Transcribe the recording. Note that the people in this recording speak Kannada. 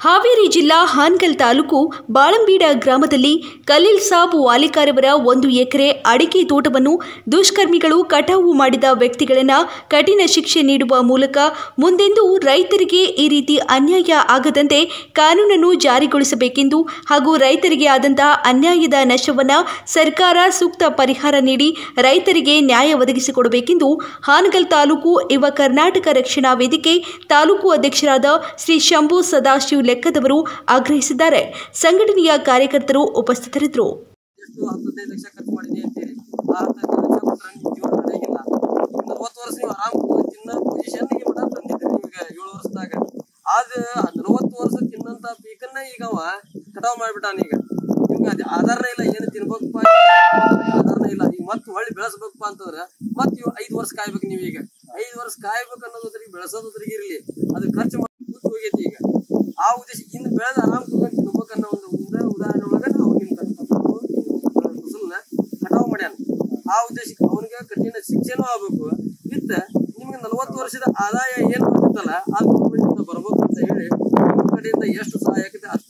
ಹಾವೇರಿ ಜಿಲ್ಲಾ ಹಾನ್ಗಲ್ ತಾಲೂಕು ಬಾಳಂಬೀಡ ಗ್ರಾಮದಲ್ಲಿ ಖಲೀಲ್ ಸಾಬ್ ವಾಲಿಕಾರವರ ಒಂದು ಎಕರೆ ಅಡಿಕೆ ತೋಟವನ್ನು ದುಷ್ಕರ್ಮಿಗಳು ಕಟಾವು ಮಾಡಿದ ವ್ಯಕ್ತಿಗಳನ್ನು ಕಠಿಣ ಶಿಕ್ಷೆ ನೀಡುವ ಮೂಲಕ ಮುಂದೆಂದೂ ರೈತರಿಗೆ ಈ ರೀತಿ ಅನ್ಯಾಯ ಆಗದಂತೆ ಕಾನೂನನ್ನು ಜಾರಿಗೊಳಿಸಬೇಕೆಂದು ಹಾಗೂ ರೈತರಿಗೆ ಆದಂತಹ ಅನ್ಯಾಯದ ನಷ್ಟವನ್ನು ಸರ್ಕಾರ ಸೂಕ್ತ ಪರಿಹಾರ ನೀಡಿ ರೈತರಿಗೆ ನ್ಯಾಯ ಒದಗಿಸಿಕೊಡಬೇಕೆಂದು ಹಾನಗಲ್ ತಾಲೂಕು ಯುವ ಕರ್ನಾಟಕ ರಕ್ಷಣಾ ವೇದಿಕೆ ತಾಲೂಕು ಅಧ್ಯಕ್ಷರಾದ ಶ್ರೀ ಶಂಭು ಸದಾಶಿವ್ ಲೆಕ್ಕದವರು ಆಗ್ರಹಿಸಿದ್ದಾರೆ ಸಂಘಟನೆಯ ಕಾರ್ಯಕರ್ತರು ಉಪಸ್ಥಿತರಿದ್ದರು ಎಷ್ಟು ಹತ್ತೈದು ಲಕ್ಷ ಖರ್ಚು ಮಾಡಿದೆ ಅಂತೇಳಿ ಆ ಹತ್ತೈದು ಲಕ್ಷ ಕೊಟ್ರೆ ನಿಮ್ ಜೀವನ ನಡೆಯಂಗಿಲ್ಲ ಈಗ ನಲ್ವತ್ತು ವರ್ಷ ನೀವು ಆರಾಮ್ ಕೂತ್ಕೊಂಡು ತಿನ್ನೋ ಪೊಸಿಷನ್ ಮಟ ತಂದಿದ್ರಿ ನೀವು ಈಗ ಏಳು ವರ್ಷದಾಗ ಆದ ನಲವತ್ತು ವರ್ಷ ತಿನ್ನಂತ ಪೀಕನ್ನ ಈಗ ಅವ ಕಟಾವ್ ಮಾಡ್ಬಿಟ್ಟಾನ ಈಗ ನಿಮ್ಗೆ ಅದು ಆಧಾರನೇ ಇಲ್ಲ ಏನು ತಿನ್ಬೇಕಪ್ಪ ಆಧಾರನೇ ಇಲ್ಲ ಈಗ ಮತ್ತೆ ಹೊಳ್ಳಿ ಬೆಳೆಸ್ಬೇಕಪ್ಪ ಅಂತಂದ್ರ ಮತ್ತೆ ಇವ್ ಐದು ವರ್ಷ ಕಾಯ್ಬೇಕು ನೀವು ಈಗ ಐದು ವರ್ಷ ಕಾಯ್ಬೇಕು ಅನ್ನೋದ್ರಿಗೆ ಬೆಳೆಸೋದ್ರಿಗೆ ಇರ್ಲಿ ಅದು ಖರ್ಚು ಮಾಡಿ ಕೂತ್ ಹೋಗೈತಿ ಈಗ ಆ ಉದ್ದೇಶ ಇನ್ನು ಬೆಳೆದ ಆರಾಮ್ ಕುತ್ಕೊಂಡು ತಿನ್ಬೇಕನ್ನೋ ಒಂದು ಒಂದೇ ಉದಾಹರಣೆ ಒಳಗ ನಾವು ನಿಮ್ ಫಸಲ್ನ ಕಟಾವ್ ಮಾಡ್ಯಾನ ಆ ಉದ್ದೇಶಕ್ಕೆ ಅವನಿಗೆ ಕಠಿಣ ಶಿಕ್ಷೆನೂ ಆಗ್ಬೇಕು ವಿತ್ ನಿಮ್ಗೆ ನಲವತ್ತು ವರ್ಷದ ಆದಾಯ ಏನ್ ಬರ್ತಿತ್ತಲ್ಲ ಅದು ಗೌರ್ಮೆಂಟ್ ಬರ್ಬೇಕು ಅಂತ ಹೇಳಿ ನಿಮ್ಮ ಕಡೆಯಿಂದ ಎಷ್ಟು ಸಹಾಯ ಆಗುತ್ತೆ ಅಷ್ಟು